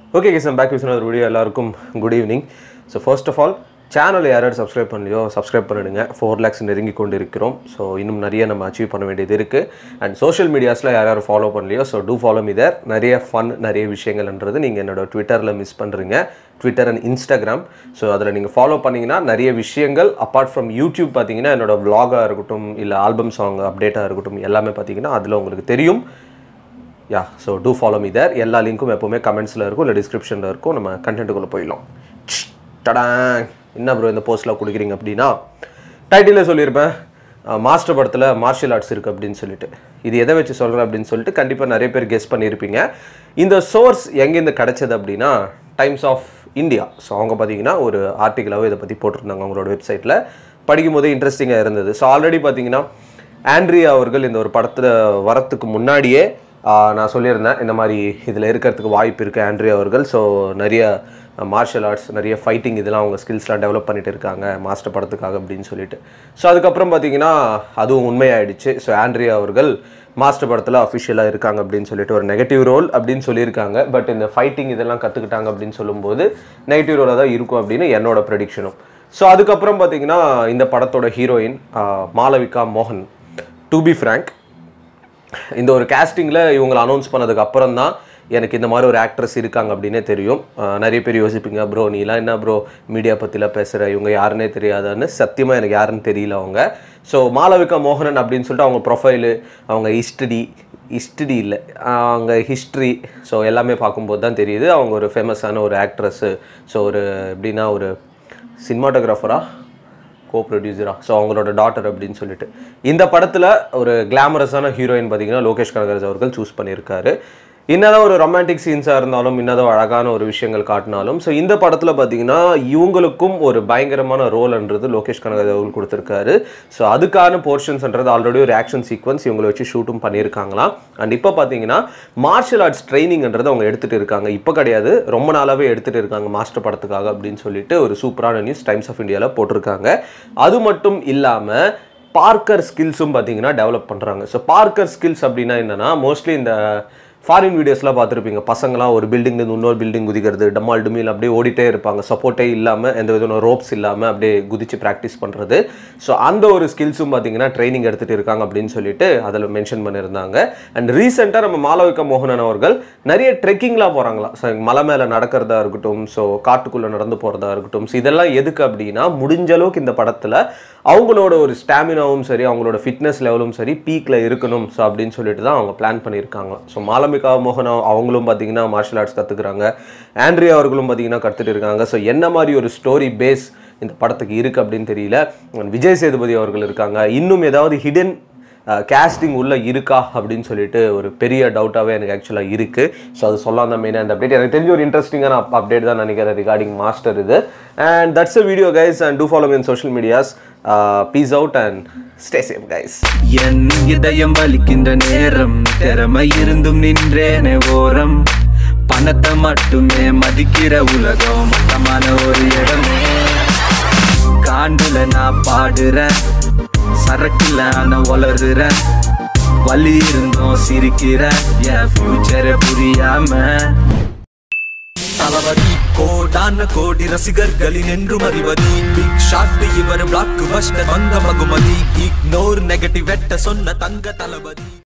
okay guys back Viswanath video எல்லாருக்கும் good evening so first of all சேனலை யாராவது subscribe பண்ணலையோ சப்ஸ்கிரைப் பண்ணிடுங்க ஃபோர் லேக்ஸ் நெருங்கி கொண்டு இருக்கிறோம் ஸோ இன்னும் நிறைய நம்ம அச்சீவ் பண்ண வேண்டியது இருக்குது அண்ட் சோஷியல் மீடியாஸில் யார் யாரும் ஃபாலோ பண்ணலையோ so do follow me there நிறைய ஃபன் நிறைய விஷயங்கள்ன்றது நீங்கள் என்னோட ட்விட்டரில் மிஸ் பண்ணுறீங்க ட்விட்டர் அண்ட் இன்ஸ்டாகிராம் ஸோ அதில் நீங்கள் ஃபாலோ பண்ணிங்கன்னா நிறைய விஷயங்கள் அப்பார்ட் ஃப்ரம் யூடியூப் பார்த்தீங்கன்னா என்னோட vlog-ஆ இருக்கட்டும் இல்லை ஆல்பம் சாங் அப்டேட்டாக இருக்கட்டும் எல்லாமே பார்த்தீங்கன்னா அதில் உங்களுக்கு தெரியும் yeah so do follow me there எல்லா லிங்க்கும் எப்போவுமே கமெண்ட்ஸில் இருக்கும் இல்லை டிஸ்கிரிப்ஷனில் இருக்கும் நம்ம கண்டென்ட்டுக்குள்ளே போயிடலாம் டடாங் என்ன ப்ரோ இந்த போஸ்ட்டில் கொடுக்குறீங்க அப்படின்னா டைட்டிலே சொல்லியிருப்பேன் மாஸ்டர் படத்தில் மார்ஷியல் ஆர்ட்ஸ் இருக்குது அப்படின்னு சொல்லிட்டு இது எதை வச்சு சொல்கிறேன் அப்படின்னு சொல்லிட்டு கண்டிப்பாக நிறைய பேர் கெஸ் பண்ணியிருப்பீங்க இந்த சோர்ஸ் எங்கேருந்து கிடைச்சது அப்படின்னா டைம்ஸ் ஆஃப் இந்தியா ஸோ அவங்க பார்த்தீங்கன்னா ஒரு ஆர்டிக்கலாகவே இதை பற்றி போட்டிருந்தாங்க அவங்களோட வெப்சைட்டில் படிக்கும் போது இன்ட்ரெஸ்டிங்காக இருந்தது ஸோ ஆல்ரெடி பார்த்தீங்கன்னா ஆண்ட்ரியா அவர்கள் இந்த ஒரு படத்தில் வரத்துக்கு முன்னாடியே ஆஹ், நான் சொல்லியிருந்தேன் இந்த மாதிரி இதில் இருக்கிறதுக்கு வாய்ப்பு இருக்குது ஆண்ட்ரியா அவர்கள் ஸோ நிறைய மார்ஷியல் ஆர்ட்ஸ் நிறைய ஃபைட்டிங் இதெல்லாம் அவங்க ஸ்கில்ஸ்லாம் டெவலப் பண்ணிட்டு இருக்காங்க மாஸ்டர் படத்துக்காக அப்படின்னு சொல்லிட்டு ஸோ அதுக்கப்புறம் பார்த்தீங்கன்னா அதுவும் உண்மையாயிடுச்சு ஸோ ஆண்ட்ரியா அவர்கள் மாஸ்டர் படத்தில் அஃபிஷியலாக இருக்காங்க அப்படின்னு சொல்லிட்டு ஒரு நெகட்டிவ் ரோல் அப்படின்னு சொல்லியிருக்காங்க பட் இந்த ஃபைட்டிங் இதெல்லாம் கற்றுக்கிட்டாங்க அப்படின்னு சொல்லும்போது நெகட்டிவ் ரோலாக தான் இருக்கும் அப்படின்னு என்னோட ப்ரெடிக்ஷனும் ஸோ அதுக்கப்புறம் பார்த்தீங்கன்னா இந்த படத்தோட ஹீரோயின் மாளவிகா மோகன் டு பி ஃப்ரேங்க் இந்த ஒரு கேஸ்டிங்கில் இவங்களை அனௌன்ஸ் பண்ணதுக்கு அப்புறம் தான் எனக்கு இந்த மாதிரி ஒரு ஆக்ட்ரஸ் இருக்காங்க அப்படின்னே தெரியும் அஹ் நிறைய பேர் யோசிப்பீங்க ப்ரோ நீலாம் என்ன ப்ரோ மீடியா பற்றிலாம் பேசுகிற இவங்க யாருன்னே தெரியாதான்னு சத்தியமாக எனக்கு யாருன்னு தெரியல அவங்க ஸோ மாளவிகா மோகனன் அப்படின்னு சொல்லிட்டு அவங்க ப்ரொஃபைலு அவங்க ஹிஸ்டடி ஹிஸ்டடி இல்லை அவங்க ஹிஸ்ட்ரி ஸோ எல்லாமே பார்க்கும்போது தான் தெரியுது அவங்க ஒரு ஃபேமஸான ஒரு ஆக்ட்ரஸ்ஸு ஸோ ஒரு எப்படின்னா ஒரு சினிமாட்டோகிராஃபரா கோ ப்ரொடியூசரா ஸோ அவங்களோட டாட்டர் அப்படின்னு சொல்லிட்டு இந்த படத்தில் ஒரு கிளாமரஸான ஹீரோயின் பார்த்தீங்கன்னா லோகேஷ் கனகராஜ் அவர்கள் சூஸ் பண்ணியிருக்காரு என்னதான் ஒரு ரொமான்டிக் சீன்ஸாக இருந்தாலும் என்னதான் அழகான ஒரு விஷயங்கள் காட்டினாலும் ஸோ இந்த படத்தில் பார்த்தீங்கன்னா இவங்களுக்கும் ஒரு பயங்கரமான ரோல்ன்றது லோகேஷ் கனகராஜ் அவர்கள் கொடுத்துருக்காரு ஸோ அதுக்கான போர்ஷன்ஸ்ன்றது ஆல்ரெடி ஒரு ஆக்ஷன் சீக்வன்ஸ் இவங்களை வச்சு ஷூட்டும் பண்ணியிருக்காங்களாம் அண்ட் இப்போ பார்த்தீங்கன்னா மார்ஷியல் ஆர்ட்ஸ் ட்ரைனிங்ன்றது அவங்க எடுத்துகிட்டு இருக்காங்க இப்போ கிடையாது ரொம்ப நாளாகவே எடுத்துகிட்டு இருக்காங்க மாஸ்டர் படத்துக்காக அப்படின்னு சொல்லிட்டு ஒரு சூப்பரான நியூஸ் டைம்ஸ் ஆஃப் இந்தியாவில் போட்டிருக்காங்க அது மட்டும் இல்லாமல் பார்க்கர் ஸ்கில்ஸும் பார்த்தீங்கன்னா டெவலப் பண்ணுறாங்க ஸோ பார்க்கர் ஸ்கில்ஸ் அப்படின்னா என்னன்னா மோஸ்ட்லி இந்த ஃபாரின் வீடியோஸ்லாம் பார்த்துருப்பீங்க பசங்களாம் ஒரு பில்டிங்லேருந்து இன்னொரு பில்டிங் குதிக்கிறது டமால் டுமில் அப்படியே ஓடிட்டே இருப்பாங்க சப்போர்ட்டே இல்லாமல் எந்த விதமான ரோப்ஸ் இல்லாமல் அப்படியே குதிச்சு ப்ராக்டிஸ் பண்ணுறது ஸோ அந்த ஒரு ஸ்கில்ஸும் பார்த்தீங்கன்னா ட்ரைனிங் எடுத்துகிட்டு இருக்காங்க அப்படின்னு சொல்லிட்டு அதில் மென்ஷன் பண்ணியிருந்தாங்க அண்ட் ரீசெண்டாக நம்ம மாளவிகா மோகனன் அவர்கள் நிறைய ட்ரெக்கிங்லாம் போகிறாங்களா ஸோ மலை மேலே நடக்கிறதா இருக்கட்டும் ஸோ காட்டுக்குள்ளே நடந்து போகிறதா இருக்கட்டும் ஸோ இதெல்லாம் எதுக்கு அப்படின்னா முடிஞ்ச அளவுக்கு இந்த படத்தில் அவங்களோட ஒரு ஸ்டாமினாவும் சரி அவங்களோட ஃபிட்னஸ் லெவலும் சரி பீக்கில் இருக்கணும் ஸோ அப்படின்னு சொல்லிட்டு தான் அவங்க பிளான் பண்ணியிருக்காங்க ஸோ மாலமிகா மோகன் அவங்களும் பார்த்தீங்கன்னா மார்ஷல் ஆர்ட்ஸ் கற்றுக்குறாங்க ஆண்ட்ரியா அவர்களும் பார்த்தீங்கன்னா கற்றுட்டு இருக்காங்க ஸோ என்ன மாதிரி ஒரு ஸ்டோரி பேஸ் இந்த படத்துக்கு இருக்குது அப்படின்னு தெரியல விஜய் சேதுபதி அவர்கள் இருக்காங்க இன்னும் ஏதாவது ஹிடன் கேஸ்டிங் உள்ள இருக்கா அப்படின்னு சொல்லிட்டு ஒரு பெரிய டவுட்டாகவே எனக்கு ஆக்சுவலாக இருக்குது ஸோ அது சொல்லாம தான் மெயினாக இந்த அப்டேட் எனக்கு தெரிஞ்ச ஒரு இன்ட்ரெஸ்டிங்கான அப்டேட் தான் நினைக்கிறேன் ரிகார்டிங் மாஸ்டர் இது and that's a video guys and do follow in social medias peace out and stay safe guys என் இதயம் வலிக்கின்ற நேரம் திறமை இருந்தும் நின்றேனே ஓரம் பணத்தை மட்டுமே மதிக்கிற உலகம் மொத்தமான ஒரு இடமே காண்டுல நான் பாடுறேன் சரக்குல நான் வளருறேன் வலி இருந்தும் சிரிக்கிறேன் என் ஃபியூச்சரை புரியாம தளபதி கோடான கோடி ரசிகர்களின் என்றும் அறிவதி பிக் ஷாட் இவர் பிளாக் பஸ்டர் வந்த மகுமதி இக்னோர் நெகட்டிவ் வெட்ட சொன்ன தங்க தளபதி